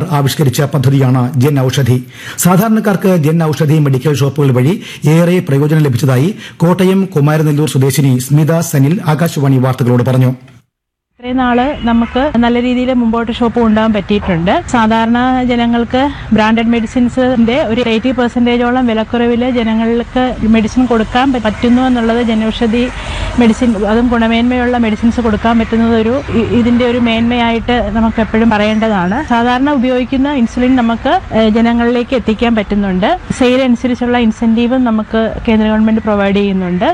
ആവിഷ്കരിച്ച പദ്ധതിയാണ് ജൻ ഔഷധി സാധാരണക്കാർക്ക് ജൻ ഔഷധി മെഡിക്കൽ ഷോപ്പുകൾ വഴി ഏറെ പ്രയോജനം ലഭിച്ചതായി കോട്ടയം കുമാരനെല്ലൂർ സ്വദേശിനി സ്മിത സനിൽ ആകാശവാണി വാർത്തകളോട് പറഞ്ഞു ഇത്രയും നാള് നമുക്ക് നല്ല രീതിയിൽ മുമ്പോട്ട് ഷോപ്പ് കൊണ്ടുപോകാൻ പറ്റിയിട്ടുണ്ട് സാധാരണ ജനങ്ങൾക്ക് ബ്രാൻഡഡ് മെഡിസിൻസിന്റെ ഒരു എയ്റ്റി പെർസെൻറ്റേജോളം വിലക്കുറവിൽ ജനങ്ങൾക്ക് മെഡിസിൻ കൊടുക്കാൻ പറ്റുന്നു എന്നുള്ളത് ജനൌഷധി മെഡിസിൻ അതും ഗുണമേന്മയുള്ള മെഡിസിൻസ് കൊടുക്കാൻ പറ്റുന്നത് ഒരു ഇ- ഇതിന്റെ ഒരു മേന്മയായിട്ട് നമുക്ക് എപ്പോഴും പറയേണ്ടതാണ് സാധാരണ ഉപയോഗിക്കുന്ന ഇൻസുലിൻ നമുക്ക് ഏഹ്, ജനങ്ങളിലേക്ക് എത്തിക്കാൻ പറ്റുന്നുണ്ട് സെയിൽ അനുസരിച്ചുള്ള ഇൻസെന്റീവും നമുക്ക് കേന്ദ്ര ഗവൺമെന്റ് പ്രൊവൈഡ് ചെയ്യുന്നുണ്ട്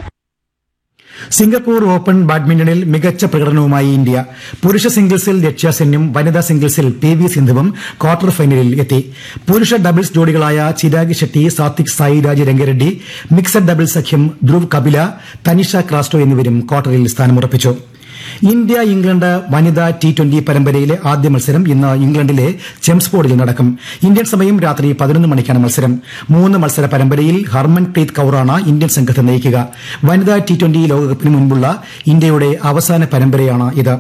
സിംഗപ്പൂർ ഓപ്പൺ ബാഡ്മിന്റണിൽ മികച്ച പ്രകടനവുമായി ഇന്ത്യ പുരുഷ സിംഗിൾസിൽ ലക്ഷ്യ സെന്നും വനിതാ സിംഗിൾസിൽ പി വി സിന്ധുവും ക്വാർട്ടർ ഫൈനലിൽ എത്തി പുരുഷ ഡബിൾസ് ജോഡികളായ ചിരാഗ് ഷെട്ടി സാത്വിക് സായിരാജ് രംഗരെഡ്ഡി മിക്സഡ് ഡബിൾസ് സഖ്യം ധ്രുവ് കപില തനിഷ ക്രാസ്റ്റോ എന്നിവരും ക്വാർട്ടറിൽ സ്ഥാനമുറപ്പിച്ചു ഇന്ത്യ ഇംഗ്ലണ്ട് വനിതാ ടി ട്വന്റി പരമ്പരയിലെ ആദ്യ മത്സരം ഇന്ന് ഇംഗ്ലണ്ടിലെ ചെംസ്ഫോർഡിൽ നടക്കും ഇന്ത്യൻ സമയം രാത്രി പതിനൊന്ന് മണിക്കാണ് മത്സരം മൂന്ന് മത്സര പരമ്പരയിൽ ഹർമൻപ്രീത് കൌറാണ് ഇന്ത്യൻ സംഘത്തെ നയിക്കുക വനിതാ ടി ട്വന്റി ലോകകപ്പിന് മുൻപുള്ള ഇന്ത്യയുടെ അവസാന പരമ്പരയാണ് ഇത്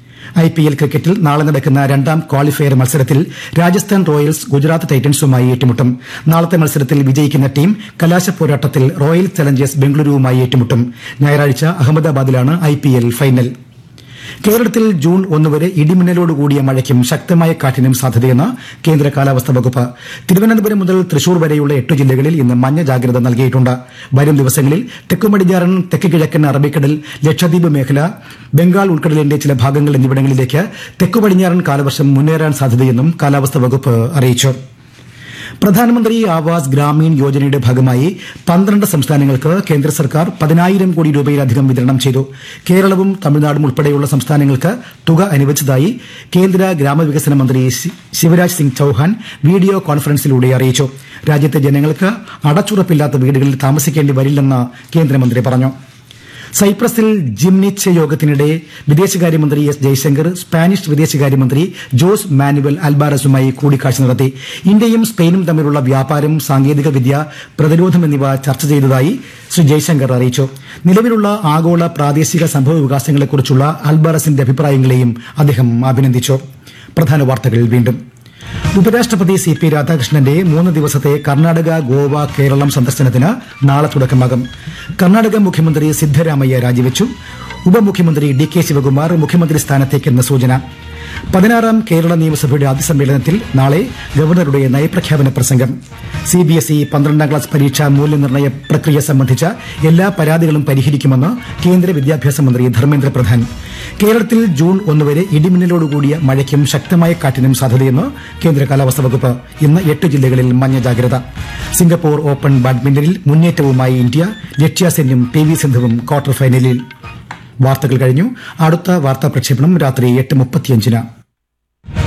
ഐ പി എൽ ക്രിക്കറ്റിൽ നാളെ നടക്കുന്ന രണ്ടാം ക്വാളിഫയർ മത്സരത്തിൽ രാജസ്ഥാൻ റോയൽസ് ഗുജറാത്ത് ടൈറ്റൻസുമായി ഏറ്റുമുട്ടും നാളത്തെ മത്സരത്തിൽ വിജയിക്കുന്ന ടീം കലാശ പോരാട്ടത്തിൽ റോയൽ ചലഞ്ചേഴ്സ് ബംഗളൂരുവുമായി ഏറ്റുമുട്ടും ഞായറാഴ്ച അഹമ്മദാബാദിലാണ് ഐ പി എൽ ഫൈനൽ കേരളത്തിൽ ജൂൺ ഒന്ന് വരെ ഇടിമിന്നലോടുകൂടിയ മഴയ്ക്കും ശക്തമായ കാറ്റിനും സാധ്യതയെന്ന് കേന്ദ്ര കാലാവസ്ഥാ വകുപ്പ് തിരുവനന്തപുരം മുതൽ തൃശൂർ വരെയുള്ള എട്ട് ജില്ലകളിൽ ഇന്ന് മഞ്ഞ ജാഗ്രത നൽകിയിട്ടുണ്ട് വരും ദിവസങ്ങളിൽ തെക്കുപടിഞ്ഞാറൻ തെക്ക് കിഴക്കൻ അറബിക്കടൽ ലക്ഷദ്വീപ് മേഖല ബംഗാൾ ഉൾക്കടലിന്റെ ചില ഭാഗങ്ങൾ എന്നിവിടങ്ങളിലേക്ക് തെക്കുപടിഞ്ഞാറൻ കാലവർഷം മുന്നേറാൻ സാധ്യതയെന്നും കാലാവസ്ഥാ വകുപ്പ് അറിയിച്ചു പ്രധാനമന്ത്രി ആവാസ് ഗ്രാമീൺ യോജനയുടെ ഭാഗമായി പന്ത്രണ്ട് സംസ്ഥാനങ്ങൾക്ക് കേന്ദ്ര സർക്കാർ പതിനായിരം കോടി രൂപയിലധികം വിതരണം ചെയ്തു കേരളവും തമിഴ്നാടും ഉൾപ്പെടെയുള്ള സംസ്ഥാനങ്ങൾക്ക് തുക അനുവദിച്ചതായി കേന്ദ്ര ഗ്രാമവികസന മന്ത്രി ശി- ശിവരാജ് സിംഗ് ചൌഹാൻ വീഡിയോ കോൺഫറൻസിലൂടെ അറിയിച്ചു രാജ്യത്തെ ജനങ്ങൾക്ക് അടച്ചുറപ്പില്ലാത്ത വീടുകളിൽ താമസിക്കേണ്ടി വരില്ലെന്ന് കേന്ദ്രമന്ത്രി പറഞ്ഞു സൈപ്രസിൽ ജിംനിച്ച് യോഗത്തിനിടെ വിദേശകാര്യമന്ത്രി എസ് ജയശങ്കർ സ്പാനിഷ് വിദേശകാര്യമന്ത്രി ജോസ് മാനുവൽ അൽബാറസുമായി കൂടിക്കാഴ്ച നടത്തി ഇന്ത്യയും സ്പെയിനും തമ്മിലുള്ള വ്യാപാരം സാങ്കേതിക വിദ്യ പ്രതിരോധം എന്നിവ ചർച്ച ചെയ്തതായി ശ്രീ ജയശങ്കർ അറിയിച്ചു നിലവിലുള്ള ആഗോള പ്രാദേശിക സംഭവ വികാസങ്ങളെക്കുറിച്ചുള്ള അൽബാറസിന്റെ അഭിപ്രായങ്ങളെയും അദ്ദേഹം അഭിനന്ദിച്ചു പ്രധാന വാർത്തകൾ വീണ്ടും ഉപരാഷ്ട്രപതി സി പി രാധാകൃഷ്ണന്റെ മൂന്ന് ദിവസത്തെ കർണാടക ഗോവ കേരളം സന്ദർശനത്തിന് നാളെ തുടക്കമാകും കർണാടക മുഖ്യമന്ത്രി സിദ്ധരാമയ്യ രാജിവെച്ചു ഉപമുഖ്യമന്ത്രി ഡി കെ ശിവകുമാർ മുഖ്യമന്ത്രി സ്ഥാനത്തേക്കെന്ന സൂചന പതിനാറാം കേരള നിയമസഭയുടെ ആദ്യ സമ്മേളനത്തിൽ നാളെ ഗവർണറുടെ നയപ്രഖ്യാപന പ്രസംഗം സി ബി എസ് ഇ പന്ത്രണ്ടാം ക്ലാസ് പരീക്ഷാ മൂല്യനിർണ്ണയ പ്രക്രിയ സംബന്ധിച്ച എല്ലാ പരാതികളും പരിഹരിക്കുമെന്ന് കേന്ദ്ര വിദ്യാഭ്യാസ മന്ത്രി ധർമ്മേന്ദ്ര പ്രധാൻ കേരളത്തിൽ ജൂൺ ഒന്ന് വരെ ഇടിമിന്നലോടുകൂടിയ മഴയ്ക്കും ശക്തമായ കാറ്റിനും സാധ്യതയെന്ന് കേന്ദ്ര കാലാവസ്ഥാ വകുപ്പ് ഇന്ന് എട്ട് ജില്ലകളിൽ മഞ്ഞ ജാഗ്രത സിംഗപ്പൂർ ഓപ്പൺ ബാഡ്മിന്റണിൽ മുന്നേറ്റവുമായി ഇന്ത്യ ലക്ഷ്യാസെന്നും പി വി സിന്ധുവും ക്വാർട്ടർ ഫൈനലിൽ വാർത്തകൾ കഴിഞ്ഞു അടുത്ത വാർത്താ പ്രക്ഷേപണം രാത്രി എട്ട് മുപ്പത്തിയഞ്ചിന്